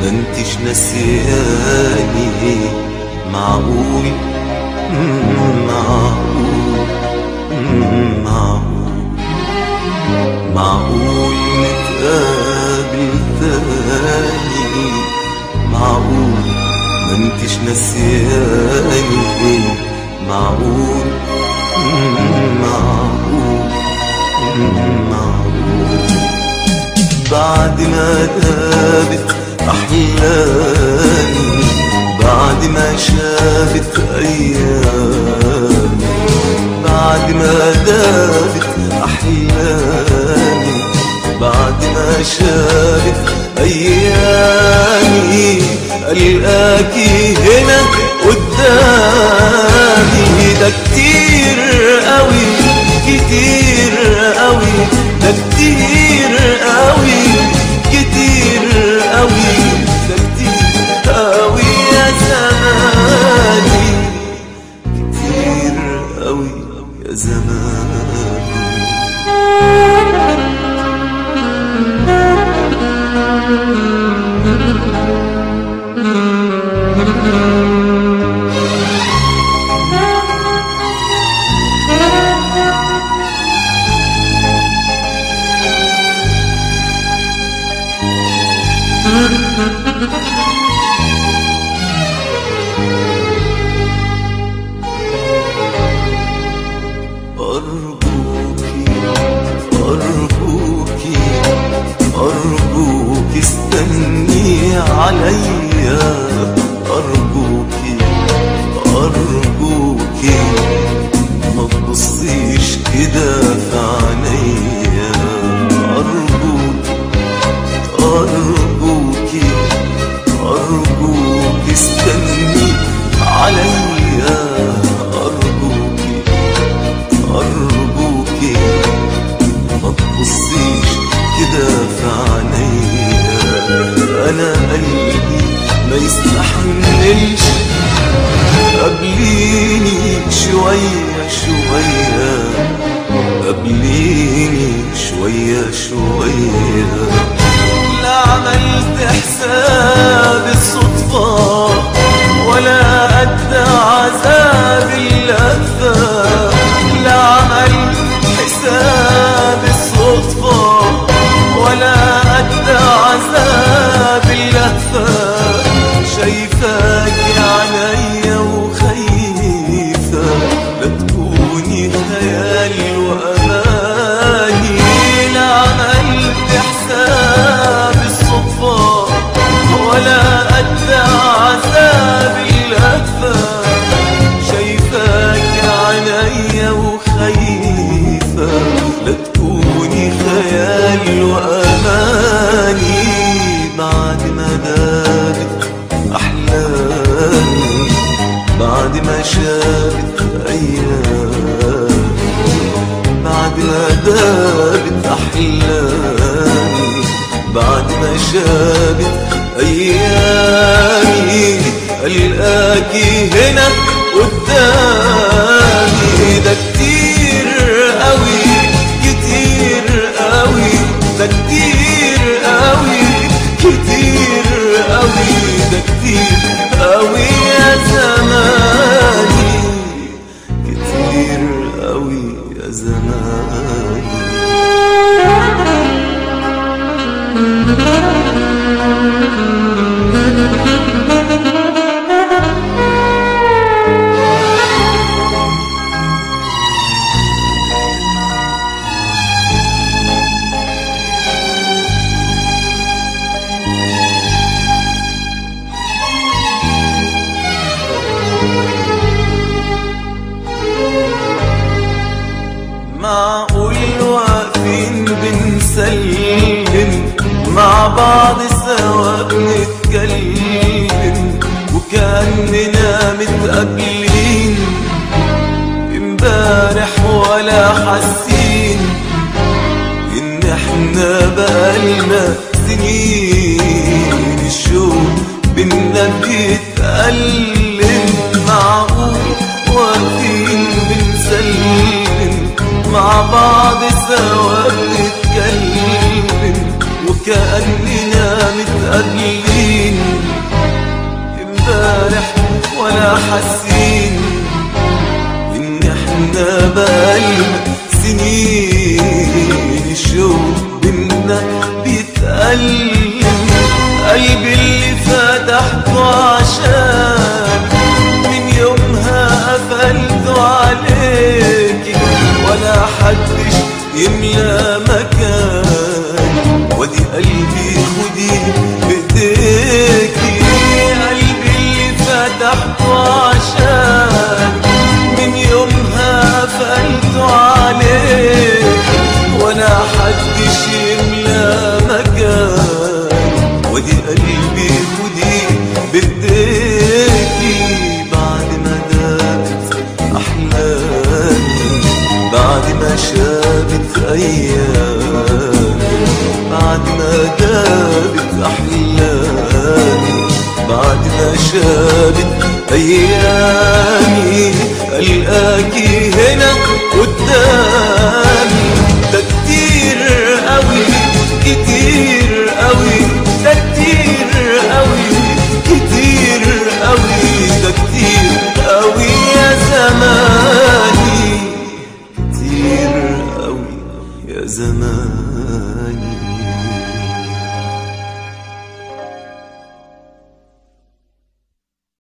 ما انتش نسياني معقول معقول معقول معقول نتقابل تاني معقول ما انتش نسياني معقول معقول معقول بعد ما دابت أحلامي بعد ما شافت أيامي بعد ما دابت أحلامي بعد ما شافت أيامي ألقاكي هنا قدامي ده كتير قوي كتير قوي ده كتير قوي كتير قوي ده كتير قوي يا زماني كتير قوي يا زماني أرجوكي أرجوكي أرجوكي استني عليا أرجوكي أرجوكي ما تبصيش كده في عينيا أرجوكي أرجوكي أرجوكي استني عليا أرجوكي أرجوكي ما تبصيش كده في عينيا أنا قلبي ما يستحملش قبليني شوية شوية قبليني شوية شوية لا عملت حساب الصدفة ولا قد عذاب اللفة لا عملت حساب الصدفة ولا قد عذاب اللهفة شايفاك عينيا وخايفة لا تكوني خيالي وأماني لا عملت حساب الصدفة ولا قد عذاب اللهفة شايفاك عينيا وخايفة لا تكوني خيال وأماني بعد ما دابت أحلامي بعد ما شابت أيامي بعد ما دابت أحلامي بعد ما شابت أيامي ألقاكي هنا قدامي ده كتير قوي كتير قوي ده كتير قوي كتير قوي ده كتير قوي يا زماني كتير قوي يا زماني معقول واقفين بنسلم مع بعض سوا بنتكلم وكأننا متقابلين امبارح ولا حاسين ان احنا بقالنا سنين الشوق بينا بيتألم معقول واقفين بنسلم مع بعض سوا بنتكلم وكأننا متقابلين حاسين ان احنا بقالنا سنين الشوق بينا بيتألم قلبي اللي فتحته عشان من يومها قفلته عليكي ولا حدش يملى مكان ودي قلبي خدي بايديكي قلبي اللي فتحته عشان من يومها قفلته عليك ولا حدش يملى مكان ودي قلبي خدي بايديكي بعد ما دابت احلامي بعد ما شابت ايامي بعد ما دابت احلامي بعد ما شابت ايامي القاكي هنا قدامي ده كتير قوي كتير